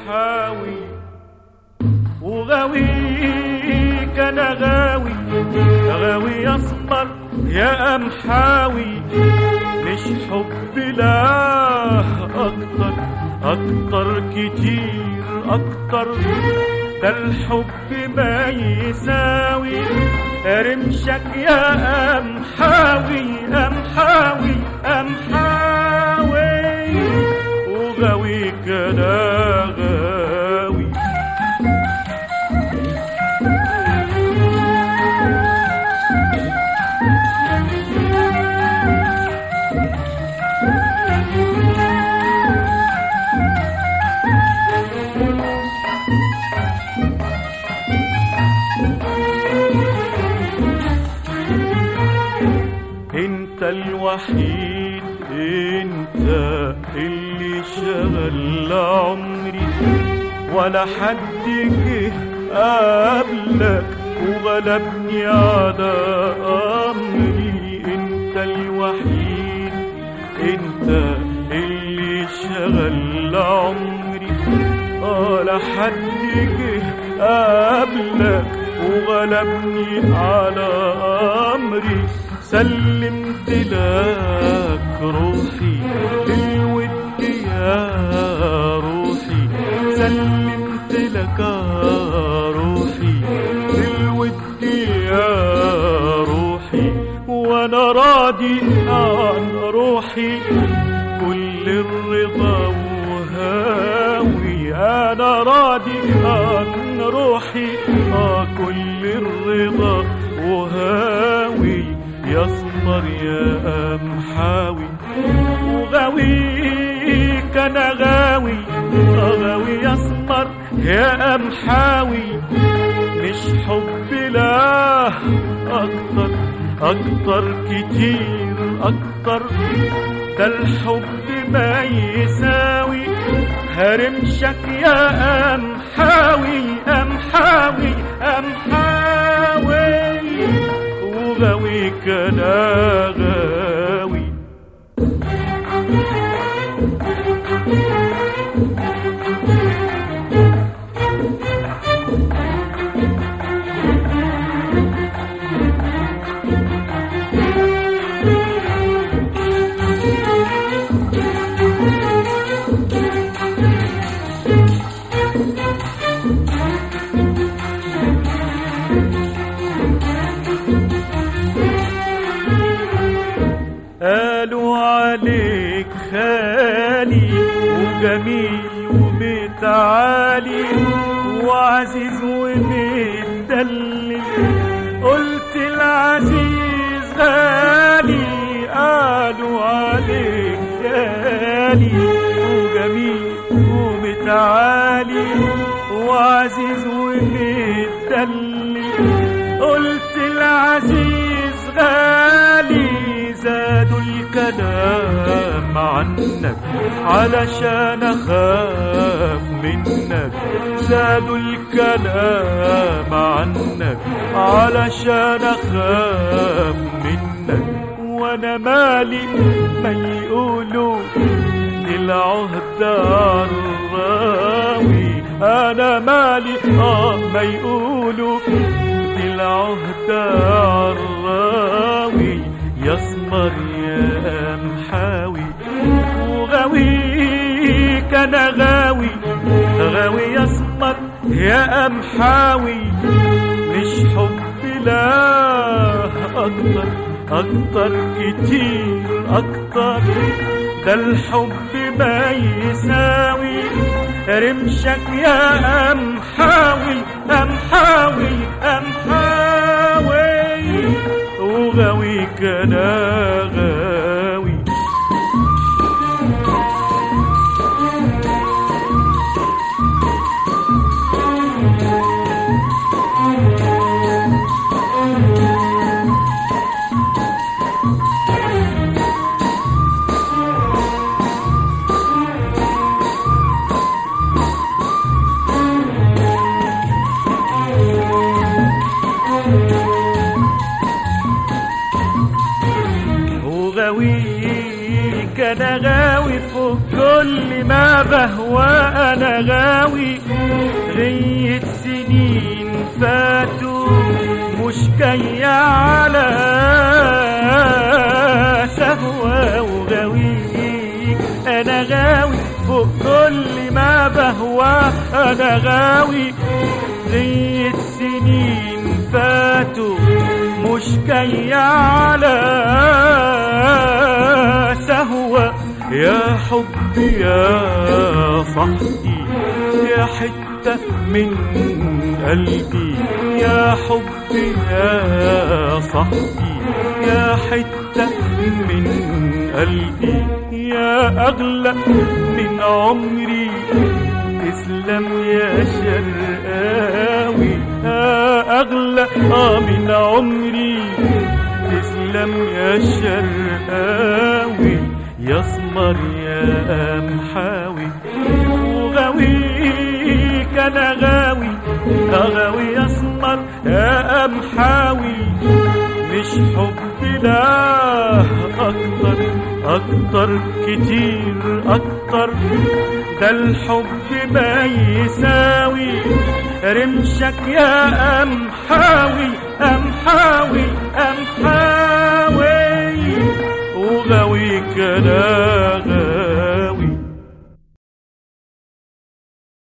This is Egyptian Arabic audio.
محاوي وغاويك انا غاوي غاوي اسمر يا امحاوي مش حب لا اكتر اكتر كتير اكتر ده الحب ما يساوي رمشك يا امحاوي امحاوي امحاوي وغاويك انا غاوي انت الوحيد انت اللي شغل عمري ولا حد جه قبلك وغلبني على امري انت الوحيد انت اللي شغل عمري ولا حد جه قبلك وغلبني على امري سلمت لك روحي للود يا روحي سلمت لك روحي للود يا روحي وانا راضي عن روحي كل الرضا وهاوي انا راضي عن روحي آه كل الرضا وهاوي يصبر يا أمحاوي وغاويك أنا غاوي غاوي يصبر يا أمحاوي مش حب لا أكتر أكتر كتير أكتر ده الحب ما يساوي هرمشك يا أمحاوي أمحاوي أمحاوي وغاويك أنا غاوي قالوا عليك خالي وجميل ومتعالي وعزيز ومتدلل قلت العزيز غالي قالوا عليك خالي وجميل ومتعالي وعزيز ومتدلل قلت العزيز غالي زادوا الكلام عنك علشان اخاف منك زادوا الكلام عنك علشان اخاف منك وانا مالي ما يقولوا العهد الراوي انا مالي اه ما يقولوا العهد الراوي يسمر يا محاوي وغاويك انا غاوي غاوي يسمر يا امحاوي مش حب لا اكتر اكتر كتير اكتر ده الحب ما يساوي رمشك يا امحاوي امحاوي امحاوي وغاويك انا غاوي وغاويك انا غاوي فوق كل ما بهوى انا انا غاوي غية سنين فاتوا مش جاية على سهوة وغاويك انا غاوي فوق كل ما بهوى انا غاوي غية سنين فاتوا مش جاية على سهوة يا حبي يا صاحبي يا حتة من قلبي يا حبي يا صاحبي يا حتة من قلبي يا أغلى من عمري تسلم يا شرقاوي يا أغلى آه من عمري تسلم يا شرقاوي يا اسمر يا محاوي وغاويك انا غاوي غاوي اسمر يا محاوي مش حب لا اكتر اكتر كتير اكتر ده الحب ما يساوي رمشك يا امحاوي امحاوي امحاوي وغاويك انا غاوي